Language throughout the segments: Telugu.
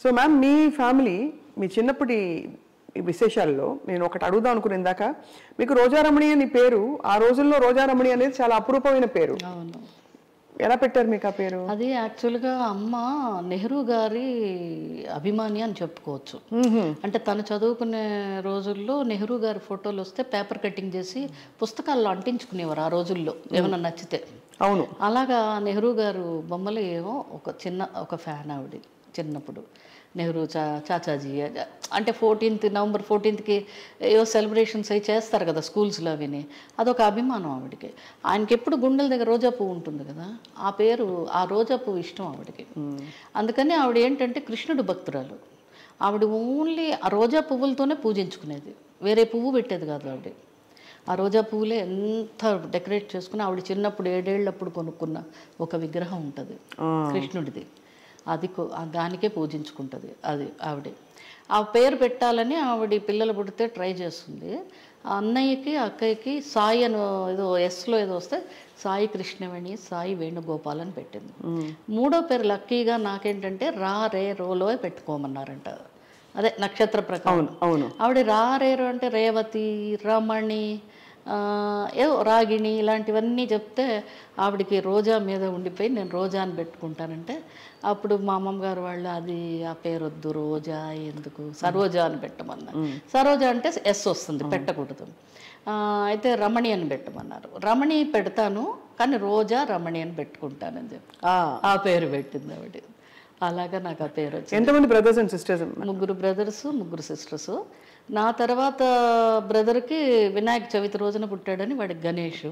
మ్యామ్ మీ ఫ్యామిలీ మీ చిన్నప్పటి ఈ విశేషాల్లో నేను ఒకటి అడుగుదాం అనుకుని ఇందాక మీకు రోజారమణి అని పేరు ఆ రోజుల్లో రోజారమణి అనేది చాలా అపురూపమైన పేరు అవును ఎలా పెట్టారు మీకు ఆ పేరు అది యాక్చువల్గా అమ్మ నెహ్రూ గారి అభిమాని అని చెప్పుకోవచ్చు అంటే తను చదువుకునే రోజుల్లో నెహ్రూ గారి ఫోటోలు వస్తే పేపర్ కటింగ్ చేసి పుస్తకాల్లో అంటించుకునేవారు ఆ రోజుల్లో ఏమైనా నచ్చితే అవును అలాగా నెహ్రూ గారు బొమ్మలు ఏమో ఒక చిన్న ఒక ఫ్యాన్ ఆవిడ చిన్నప్పుడు నెహ్రూ చా చాచాజీ అంటే ఫోర్టీన్త్ నవంబర్ ఫోర్టీన్త్కి ఏవో సెలబ్రేషన్స్ అవి చేస్తారు కదా స్కూల్స్లో అవిని అదొక అభిమానం ఆవిడకి ఆయనకి ఎప్పుడు గుండెల దగ్గర రోజా పువ్వు ఉంటుంది కదా ఆ పేరు ఆ రోజా పువ్వు ఇష్టం ఆవిడకి అందుకని ఆవిడ ఏంటంటే కృష్ణుడు భక్తురాలు ఆవిడ ఓన్లీ ఆ రోజా పువ్వులతోనే పూజించుకునేది వేరే పువ్వు పెట్టేది కాదు ఆవిడ ఆ రోజా పువ్వులే ఎంత డెకరేట్ చేసుకుని ఆవిడ చిన్నప్పుడు ఏడేళ్ళప్పుడు కొనుక్కున్న ఒక విగ్రహం ఉంటుంది కృష్ణుడిది అది కొ- ఆ దానికే పూజించుకుంటుంది అది ఆవిడ ఆ పేరు పెట్టాలని ఆవిడ పిల్లలు పుడితే ట్రై చేస్తుంది ఆ అన్నయ్యకి అక్కయ్యకి సాయి అని ఏదో ఎస్లో ఏదో వస్తే సాయి కృష్ణవేణి సాయి వేణుగోపాల్ అని పెట్టింది మూడో పేరు లక్కీగా నాకేంటంటే రా రే రోలో పెట్టుకోమన్నారంట అదే నక్షత్ర ప్రకారం అవును ఆవిడ రారేరు అంటే రేవతి రమణి ఆ, ఏవో రాగిణి ఇలాంటివన్నీ చెప్తే ఆవిడకి రోజా మీద ఉండిపోయి నేను రోజా అని పెట్టుకుంటానంటే అప్పుడు మా అమ్మమ్మ గారు వాళ్ళు అది ఆ పేరు వద్దు రోజా ఎందుకు సరోజా అని పెట్టమన్నారు సరోజా అంటే ఎస్ వస్తుంది పెట్టకూడదు ఆ, అయితే రమణి అని పెట్టమన్నారు రమణి పెడతాను కానీ రోజా రమణి అని పెట్టుకుంటానని చెప్పి ఆ, ఆ పేరు పెట్టింది ఆవిడ అలాగా నాకు ఆ పేరు వచ్చింది ఎంతమంది బ్రదర్స్ అండ్ సిస్టర్స్ ముగ్గురు బ్రదర్స్ ముగ్గురు సిస్టర్స్ నా తర్వాత బ్రదర్కి వినాయక చవితి రోజున పుట్టాడని వాడికి గణేష్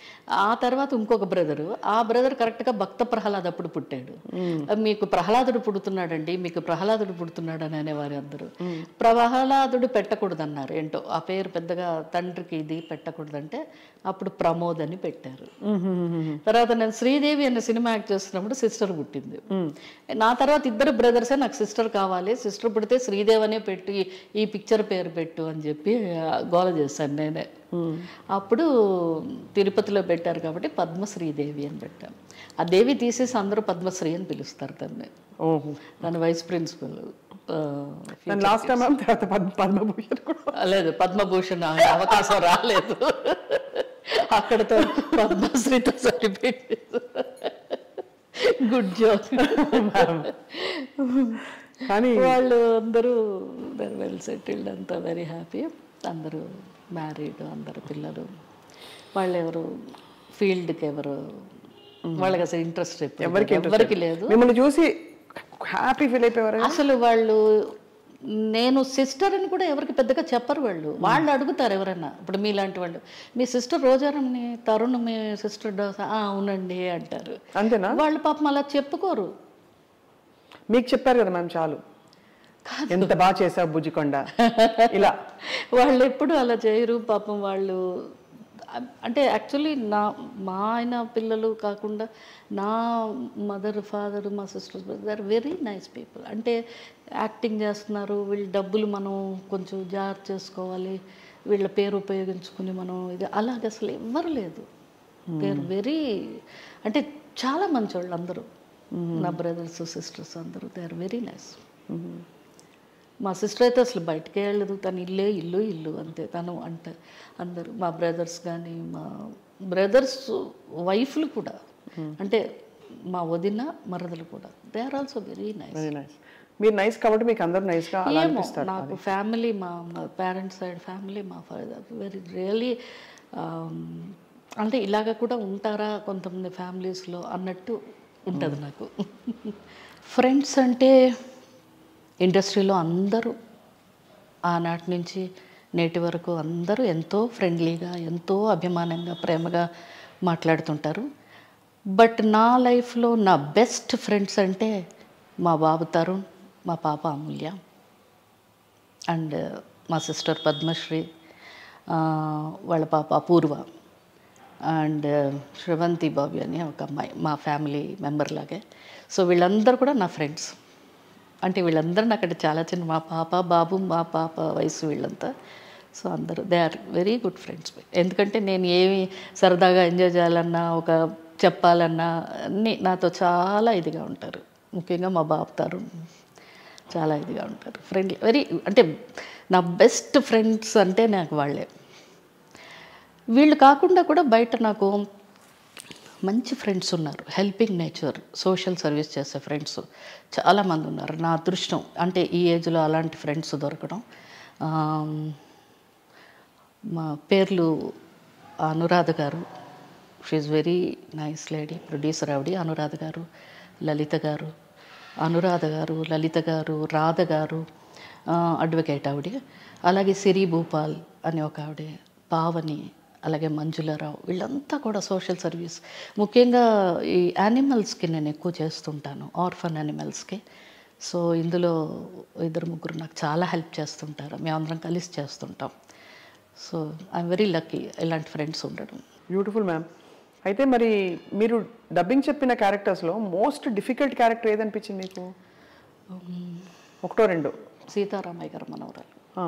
ఆ తర్వాత ఇంకొక బ్రదరు ఆ బ్రదర్ కరెక్ట్గా భక్త ప్రహ్లాద్ అప్పుడు పుట్టాడు మీకు ప్రహ్లాదుడు పుడుతున్నాడండి మీకు ప్రహ్లాదుడు పుడుతున్నాడు అని అనేవారు అందరూ ప్రహ్లాదుడు పెట్టకూడదన్నారు ఏంటో ఆ పేరు పెద్దగా తండ్రికి ఇది పెట్టకూడదంటే అప్పుడు ప్రమోద్ అని పెట్టారు తర్వాత నేను శ్రీదేవి అనే సినిమా యాక్ట్ చేస్తున్నప్పుడు సిస్టర్ పుట్టింది నా తర్వాత ఇద్దరు బ్రదర్సే నాకు సిస్టర్ కావాలి సిస్టర్ పుడితే శ్రీదేవి అనే పెట్టి ఈ పిక్చర్ పేరు పెట్టు అని చెప్పి ఆ, గోల చేశాను నేనే అప్పుడు తిరుపతిలో పెట్టారు కాబట్టి పద్మశ్రీదేవి అని పెట్టాం ఆ దేవి తీసేసి అందరూ పద్మశ్రీ అని పిలుస్తారు తన్ని ఓహో తను వైస్ ప్రిన్సిపల్ నేను లాస్ట్ టైం మ్యామ్ తర్వాత పద్మ- పద్మభూషణ్ కూడా లేదు పద్మభూషణ్ ఆ అవకాశం రాలేదు అక్కడతో పద్మశ్రీతో సరిపెట్టి గుడ్ జోక్ కానీ వాళ్ళు అందరూ వెల్ సెటిల్డ్ అంతా వెరీ హ్యాపీ అందరూ మ్యారీడ్ అందరు పిల్లలు వాళ్ళు ఎవరు ఫీల్డ్కి ఎవరు వాళ్ళకి అసలు ఇంట్రెస్ట్ ఎవరికి ఎవరికి లేదు మిమ్మల్ని చూసి హ్యాపీ ఫీల్ అయిపోయారు అసలు వాళ్ళు నేను సిస్టర్ అని కూడా ఎవరికి పెద్దగా చెప్పరు వాళ్ళు వాళ్ళు అడుగుతారు ఎవరైనా ఇప్పుడు మీలాంటి వాళ్ళు మీ సిస్టర్ రోజారమ్ని తరుణ్ మీ సిస్టర్ అవునండి అంటారు అంతేనా వాళ్ళు పాపం అలా చెప్పుకోరు మీకు చెప్పారు కదా మ్యామ్ చాలు ఎంత బాగా చేసావు బుజ్జికొండ ఇలా వాళ్ళు ఎప్పుడు అలా చేయరు పాపం వాళ్ళు అంటే యాక్చువల్లీ నా మా ఆయన పిల్లలు కాకుండా నా మదర్ ఫాదర్ మా sisters they are very nice people అంటే యాక్టింగ్ చేస్తున్నారు వీళ్ళ డబ్బులు మనం కొంచెం జాగ్రత్త చేసుకోవాలి వీళ్ళ పేరు ఉపయోగించుకుని మనం ఇది అలాగ అసలు ఎవ్వరు లేదు దే ఆర్ వెరీ అంటే చాలా మంచి వాళ్ళు అందరూ నా బ్రదర్స్ సిస్టర్స్ అందరూ దే ఆర్ వెరీ నైస్ మా సిస్టర్ అయితే అసలు బయటకే వెళ్ళదు తను ఇల్లే ఇల్లు ఇల్లు అంతే తను అంటే అందరూ మా బ్రదర్స్ కానీ మా బ్రదర్స్ వైఫ్లు కూడా అంటే మా వదిన మరదలు కూడా they are also very nice very nice మీరు నైస్ కాబట్టి మీకు అందరూ nice గా అలా ఏమో అనిపిస్తారు నాకు ఫ్యామిలీ మా పేరెంట్స్ సైడ్ ఫ్యామిలీ మా ఫాదర్ వెరీ రియలీ అంటే ఇలాగ కూడా ఉంటారా కొంతమంది ఫ్యామిలీస్లో అన్నట్టు ఉంటుంది నాకు ఫ్రెండ్స్ అంటే ఇండస్ట్రీలో అందరూ ఆనాటి నుంచి నేటి వరకు అందరూ ఎంతో ఫ్రెండ్లీగా ఎంతో అభిమానంగా ప్రేమగా మాట్లాడుతుంటారు బట్ నా లైఫ్లో నా బెస్ట్ ఫ్రెండ్స్ అంటే మా బాబు తరుణ్ మా పాప అమూల్య అండ్ మా సిస్టర్ పద్మశ్రీ ఆ, వాళ్ళ పాప అపూర్వ అండ్ శ్రవంతి బాబు అని ఒక అమ్మాయి మా ఫ్యామిలీ మెంబర్ లాగే సో వీళ్ళందరూ కూడా నా ఫ్రెండ్స్ అంటే వీళ్ళందరూ నాకు అంటే చాలా చిన్న మా పాప బాబు మా పాప వయసు వీళ్ళంతా సో అందరూ they are very good friends ఎందుకంటే నేను ఏమి సరదాగా ఎంజాయ్ చేయాలన్నా ఒక చెప్పాలన్నా అన్నీ నాతో చాలా ఇదిగా ఉంటారు ముఖ్యంగా మా బాబు తరుణ్ చాలా ఇదిగా ఉంటారు ఫ్రెండ్లీ వెరీ అంటే నా బెస్ట్ ఫ్రెండ్స్ అంటే నాకు వాళ్ళే వీళ్ళు కాకుండా కూడా బయట నాకు మంచి ఫ్రెండ్స్ ఉన్నారు హెల్పింగ్ నేచర్ సోషల్ సర్వీస్ చేసే ఫ్రెండ్స్ చాలామంది ఉన్నారు నా అదృష్టం అంటే ఈ ఏజ్లో అలాంటి ఫ్రెండ్స్ దొరకడం ఆమ్, మా పేర్లు Anuradha garu she very nice lady producer ఆవిడ అనురాధ గారు లలిత గారు అనురాధ గారు లలిత గారు రాధ గారు అడ్వకేట్ ఆవిడ అలాగే సిరి భూపాల్ అని ఒక ఆవిడ పావని అలాగే మంజులారావు వీళ్ళంతా కూడా సోషల్ సర్వీస్ ముఖ్యంగా ఈ యానిమల్స్కి నేను ఎక్కువ చేస్తుంటాను ఆర్ఫన్ యానిమల్స్కి సో ఇందులో ఇద్దరు ముగ్గురు నాకు చాలా హెల్ప్ చేస్తుంటారు మేమందరం కలిసి చేస్తుంటాం సో ఐఎమ్ వెరీ లక్కీ ఇలాంటి ఫ్రెండ్స్ ఉండడం బ్యూటిఫుల్ మ్యామ్ అయితే మరి మీరు డబ్బింగ్ చెప్పిన క్యారెక్టర్స్లో మోస్ట్ డిఫికల్ట్ క్యారెక్టర్ ఏదనిపించింది మీకు ఒకటో రెండు సీతారామయ్య గారు మనవరాలు ఆ,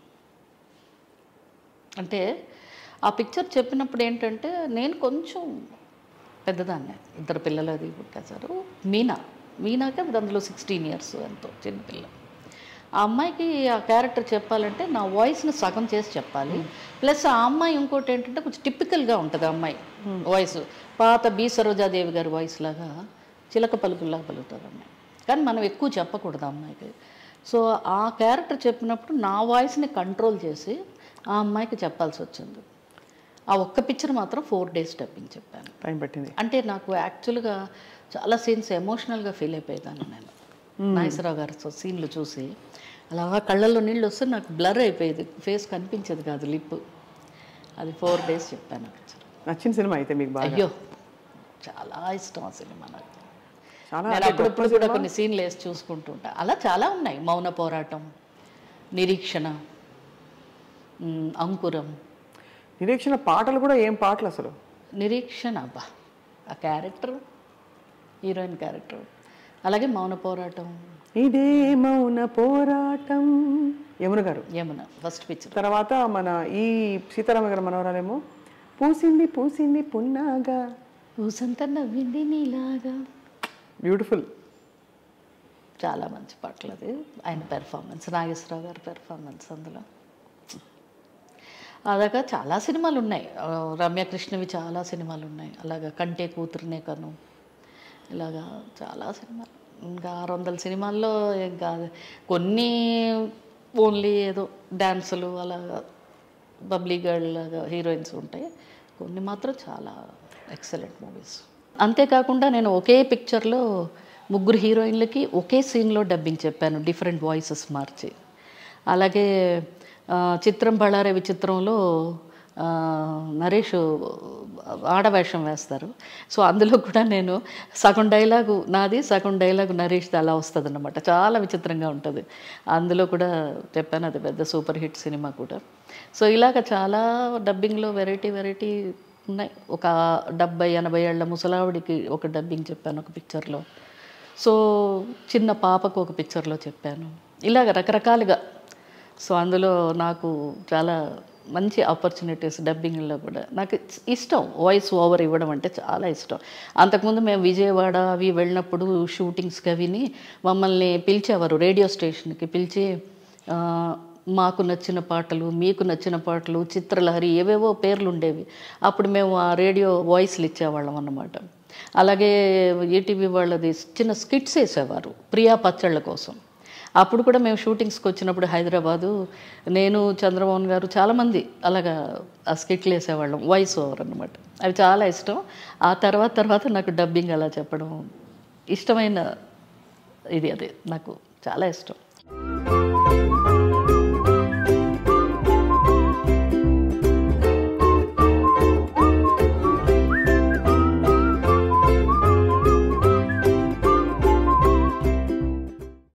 అంటే ఆ పిక్చర్ చెప్పినప్పుడు ఏంటంటే నేను కొంచెం పెద్దదాన్నే ఇద్దరు పిల్లలు అది పుట్టేశారు మీనా మీనాకి అది అందులో సిక్స్టీన్ ఇయర్స్ ఎంతో చిన్నపిల్ల ఆ అమ్మాయికి ఆ క్యారెక్టర్ చెప్పాలంటే నా వాయిస్ని సగం చేసి చెప్పాలి ప్లస్ ఆ అమ్మాయి ఇంకోటి ఏంటంటే కొంచెం టిపికల్గా ఉంటుంది ఆ అమ్మాయి వాయిస్ పాత బి సరోజాదేవి గారి వాయిస్ లాగా చిలక పలుకుల్లాగా పలుకుతుంది అమ్మాయి కానీ మనం ఎక్కువ చెప్పకూడదు ఆ అమ్మాయికి సో ఆ క్యారెక్టర్ చెప్పినప్పుడు నా వాయిస్ని కంట్రోల్ చేసి ఆ అమ్మాయికి చెప్పాల్సి వచ్చింది ఆ ఒక్క పిక్చర్ మాత్రం ఫోర్ డేస్ డబ్బింగ్ చెప్పాను టైం పట్టింది అంటే నాకు యాక్చువల్గా చాలా సీన్స్ ఎమోషనల్గా ఫీల్ అయిపోయేదాన్ని నేను నాగేశ్వరరావు గారి సీన్లు చూసి అలా కళ్ళల్లో నీళ్ళు వస్తే నాకు బ్లర్ అయిపోయేది ఫేస్ కనిపించేది కాదు లిప్ అది ఫోర్ డేస్ చెప్పాను ఆ పిక్చర్ నచ్చిన సినిమా అయితే మీకు బాగా అయ్యో చాలా ఇష్టం ఆ సినిమా నాకు చాలా నేను అప్పుడప్పుడు కూడా కొన్ని సీన్లు వేసి చూసుకుంటుంటా అలా చాలా ఉన్నాయి మౌన పోరాటం నిరీక్షణ ఉమ్, అంకురం నిరీక్షణ పాటలు కూడా ఏం పాటలు అసలు నిరీక్షణ అబ్బా ఆ క్యారెక్టర్ హీరోయిన్ క్యారెక్టర్ అలాగే మౌన పోరాటం ఇదే మౌన పోరాటం యమున గారు యమున ఫస్ట్ పిక్చర్ తర్వాత మన ఈ సీతారామ గారు మనవరాలేమో పూసింది పూసింది పున్నాగా ఊసంతా నవ్వింది నీలాగా బ్యూటిఫుల్ చాలా మంచి పాటలు అది ఆయన పెర్ఫార్మెన్స్ నాగేశ్వరరావు గారి పెర్ఫార్మెన్స్ అందులో అలాగా చాలా సినిమాలు ఉన్నాయి ఆ, రమ్యకృష్ణవి చాలా సినిమాలు ఉన్నాయి అలాగా కంటే కూతురునే కను ఇలాగా చాలా సినిమాలు ఇంకా ఆరు వందల సినిమాల్లో ఇంకా కొన్ని ఓన్లీ ఏదో డ్యాన్సులు అలాగా బబ్లీ గర్ల్ లాగా హీరోయిన్స్ ఉంటాయి కొన్ని మాత్రం చాలా ఎక్సలెంట్ మూవీస్ అంతేకాకుండా నేను ఒకే పిక్చర్లో ముగ్గురు హీరోయిన్లకి ఒకే సీన్లో డబ్బింగ్ చెప్పాను డిఫరెంట్ వాయిసెస్ మార్చి అలాగే ఆ, చిత్రం బళ్ళారే విచిత్రంలో ఆ, నరేష్ ఆడవేషం వేస్తారు సో అందులో కూడా నేను సగం డైలాగు నాది సగం డైలాగు నరేష్ది అలా వస్తుంది అనమాట చాలా విచిత్రంగా ఉంటుంది అందులో కూడా చెప్పాను అది పెద్ద సూపర్ హిట్ సినిమా కూడా సో ఇలాగ చాలా డబ్బింగ్లో వెరైటీ వెరైటీ ఉన్నాయి ఒక డెబ్బై ఎనభై ఏళ్ళ ముసలావిడికి ఒక డబ్బింగ్ చెప్పాను ఒక పిక్చర్లో సో చిన్న పాపకు ఒక పిక్చర్లో చెప్పాను ఇలాగ రకరకాలుగా సో అందులో నాకు చాలా మంచి ఆపర్చునిటీస్ డబ్బింగ్లో కూడా నాకు ఇష్టం వాయిస్ ఓవర్ ఇవ్వడం అంటే చాలా ఇష్టం అంతకుముందు మేము విజయవాడ అవి వెళ్ళినప్పుడు షూటింగ్స్కి అవిని మమ్మల్ని పిలిచేవారు రేడియో స్టేషన్కి పిలిచి ఆ, మాకు నచ్చిన పాటలు మీకు నచ్చిన పాటలు చిత్రలహరి ఏవేవో పేర్లు ఉండేవి అప్పుడు మేము ఆ రేడియో వాయిస్లు ఇచ్చేవాళ్ళం అన్నమాట అలాగే ఈటీవీ వాళ్ళది చిన్న స్కిట్స్ వేసేవారు ప్రియా పచ్చళ్ళ కోసం అప్పుడు కూడా మేము షూటింగ్స్కి వచ్చినప్పుడు హైదరాబాదు నేను చంద్రమోహన్ గారు చాలామంది అలాగా ఆ స్కిట్లు వేసేవాళ్ళం వాయిస్ ఓవర్ అనమాట అవి చాలా ఇష్టం ఆ తర్వాత తర్వాత నాకు డబ్బింగ్ అలా చెప్పడం ఇష్టమైన ఇది అదే నాకు చాలా ఇష్టం